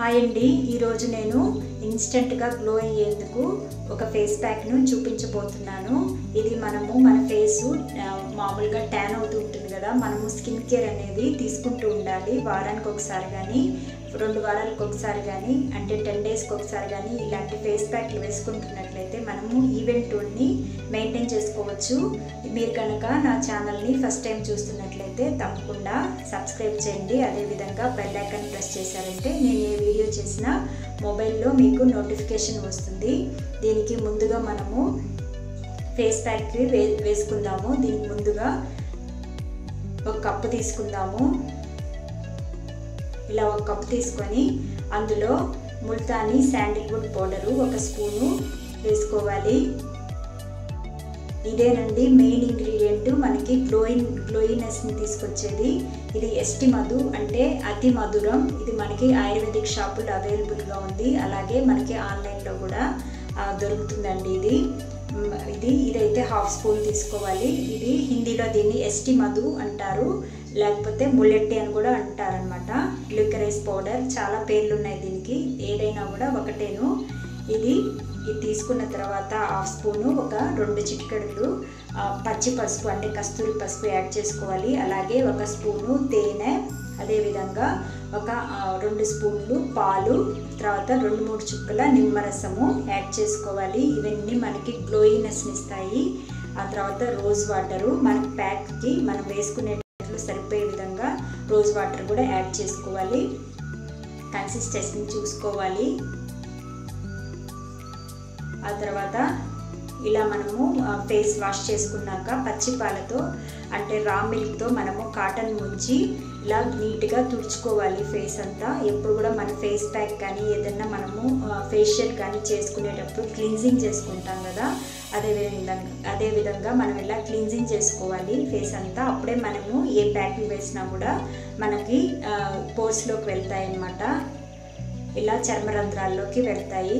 hi అండి ఈరోజు నేను ఇన్స్టెంట్గా గ్లో అయ్యేందుకు ఒక ఫేస్ ప్యాక్ను చూపించబోతున్నాను ఇది మనము మన ఫేసు ఆ, మామూలుగా ట్యాన్ అవుతూ ఉంటుంది కదా మనము స్కిన్ కేర్ అనేది తీసుకుంటూ ఉండాలి వారానికి ఒకసారి కానీ రెండు వారాలకు ఒకసారి కానీ అంటే టెన్ డేస్కి ఒకసారి కానీ ఇలాంటి ఫేస్ ప్యాక్లు వేసుకుంటున్నట్లయితే మనము ఈవెంట్ టోన్ని మెయింటైన్ చేసుకోవచ్చు మీరు కనుక నా ఛానల్ని ఫస్ట్ టైం చూస్తున్నట్లయితే తప్పకుండా సబ్స్క్రైబ్ చేయండి అదేవిధంగా బెల్ ఐకాన్ ప్రెస్ చేశారంటే నేను ఏ వీడియో చేసినా మొబైల్లో మీకు నోటిఫికేషన్ వస్తుంది దీనికి ముందుగా మనము ఫేస్ ప్యాక్కి వే వేసుకుందాము దీనికి ముందుగా ఒక కప్పు తీసుకుందాము ఇలా ఒక కప్పు తీసుకొని అందులో ముల్తానీ శాండిల్వుడ్ పౌడరు ఒక స్పూను వేసుకోవాలి ఇదేనండి మెయిన్ ఇంగ్రీడియంట్ మనకి గ్లోయింగ్ గ్లోయినెస్ని తీసుకొచ్చేది ఇది ఎస్టి మధు అంటే అతి మధురం ఇది మనకి ఆయుర్వేదిక్ షాపులో అవైలబుల్గా ఉంది అలాగే మనకి ఆన్లైన్లో కూడా ఆ, దొరుకుతుందండి ఇది మ్, ఇది ఇదైతే హాఫ్ స్పూన్ తీసుకోవాలి ఇది హిందీలో దీన్ని ఎస్టి మధు అంటారు లేకపోతే ముల్లెట్టి అని కూడా అంటారనమాట లికరైస్ పౌడర్ చాలా పేర్లు ఉన్నాయి దీనికి ఏదైనా కూడా ఒకటేను ఇది ఇది తీసుకున్న తర్వాత హాఫ్ స్పూను ఒక రెండు చిటికెడులు ఆ, పచ్చి పసుపు అంటే కస్తూరి పసుపు యాడ్ చేసుకోవాలి అలాగే ఒక స్పూను తేనె అదేవిధంగా ఒక ఆ, రెండు స్పూన్లు పాలు తర్వాత రెండు మూడు చుక్కల నిమ్మరసము యాడ్ చేసుకోవాలి ఇవన్నీ మనకి గ్లోయినెస్ని ఇస్తాయి ఆ తర్వాత రోజ్ వాటరు మన ప్యాక్కి మనం వేసుకునేటట్లు సరిపోయే విధంగా రోజ్ వాటర్ కూడా యాడ్ చేసుకోవాలి కన్సిస్టెన్సీని చూసుకోవాలి ఆ తర్వాత ఇలా మనము ఆ, ఫేస్ వాష్ చేసుకున్నాక పచ్చి పాలతో అంటే రా మిల్క్తో మనము కాటన్ ముంచి ఇలా నీట్గా తుడుచుకోవాలి ఫేస్ అంతా ఎప్పుడు కూడా మన ఫేస్ ప్యాక్ కానీ ఏదైనా మనము ఫేషియల్ కానీ చేసుకునేటప్పుడు క్లీన్జింగ్ చేసుకుంటాం కదా అదే విధంగా అదే విధంగా మనం ఇలా క్లీన్జింగ్ చేసుకోవాలి ఫేస్ అంతా అప్పుడే మనము ఏ ప్యాక్ వేసినా కూడా మనకి పోర్స్లోకి వెళ్తాయి అన్నమాట ఇలా చర్మరంధ్రాల్లోకి వెళ్తాయి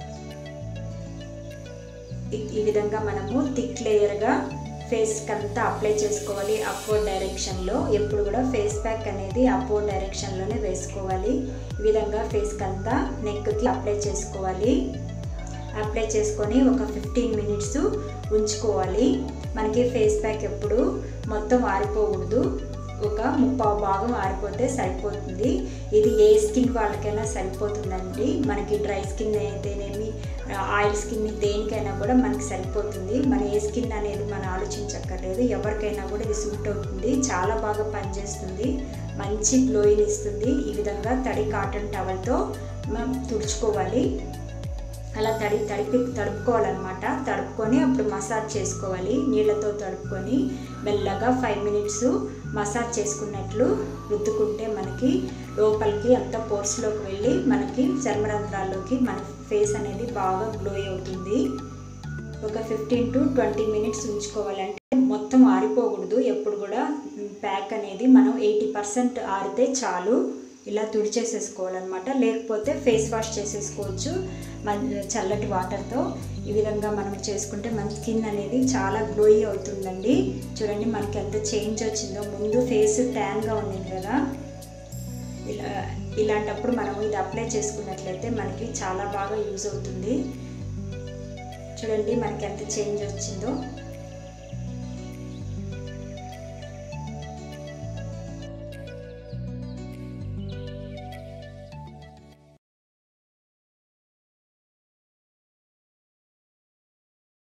ఈ- ఈ విధంగా మనము థిక్ లేయర్గా ఫేస్కి అంతా అప్లై చేసుకోవాలి అప్వర్డ్ డైరెక్షన్లో ఎప్పుడు కూడా ఫేస్ ప్యాక్ అనేది అప్వర్డ్ డైరెక్షన్లోనే వేసుకోవాలి ఈ విధంగా ఫేస్కి అంతా నెక్కి అప్లై చేసుకోవాలి అప్లై చేసుకొని ఒక ఫిఫ్టీన్ మినిట్స్ ఉంచుకోవాలి మనకి ఫేస్ ప్యాక్ ఎప్పుడు మొత్తం ఆరిపోకూడదు ఒక ముప్పావు భాగం ఆరిపోతే సరిపోతుంది ఇది ఏ స్కిన్ వాళ్ళకైనా సరిపోతుందండి మనకి డ్రై స్కిన్ అయితేనేమి ఆయిల్ స్కిన్ దేనికైనా కూడా మనకి సరిపోతుంది మన ఏ స్కిన్ అనేది మనం ఆలోచించక్కర్లేదు ఎవరికైనా కూడా ఇది సూట్ అవుతుంది చాలా బాగా పనిచేస్తుంది మంచి గ్లోయిన్ ఇస్తుంది ఈ విధంగా తడి కాటన్ టవల్తో మనం తుడుచుకోవాలి అలా తడి తడిపి తడుపుకోవాలన్నమాట తడుపుకొని అప్పుడు మసాజ్ చేసుకోవాలి నీళ్ళతో తడుపుకొని మెల్లగా ఫైవ్ మినిట్స్ మసాజ్ చేసుకున్నట్లు రుద్దుకుంటే మనకి లోపలికి అంత పోర్స్లోకి వెళ్ళి మనకి చర్మరంధ్రాల్లోకి మన ఫేస్ అనేది బాగా గ్లో అవుతుంది ఒక ఫిఫ్టీన్ టు ట్వంటీ మినిట్స్ ఉంచుకోవాలంటే మొత్తం ఆరిపోకూడదు ఎప్పుడు కూడా ప్యాక్ అనేది మనం ఎయిటీ పర్సెంట్ ఆరితే చాలు ఇలా తుడిచేసేసుకోవాలన్నమాట లేకపోతే ఫేస్ వాష్ చేసేసుకోవచ్చు మన చల్లటి వాటర్తో ఈ విధంగా మనం చేసుకుంటే మన స్కిన్ అనేది చాలా గ్లోయి అవుతుందండి చూడండి మనకి ఎంత చేంజ్ వచ్చిందో ముందు ఫేస్ ట్యాన్గా ఉండింది కదా ఇలా ఇలాంటప్పుడు మనం ఇది అప్లై చేసుకున్నట్లయితే మనకి చాలా బాగా యూజ్ అవుతుంది చూడండి మనకి ఎంత చేంజ్ వచ్చిందో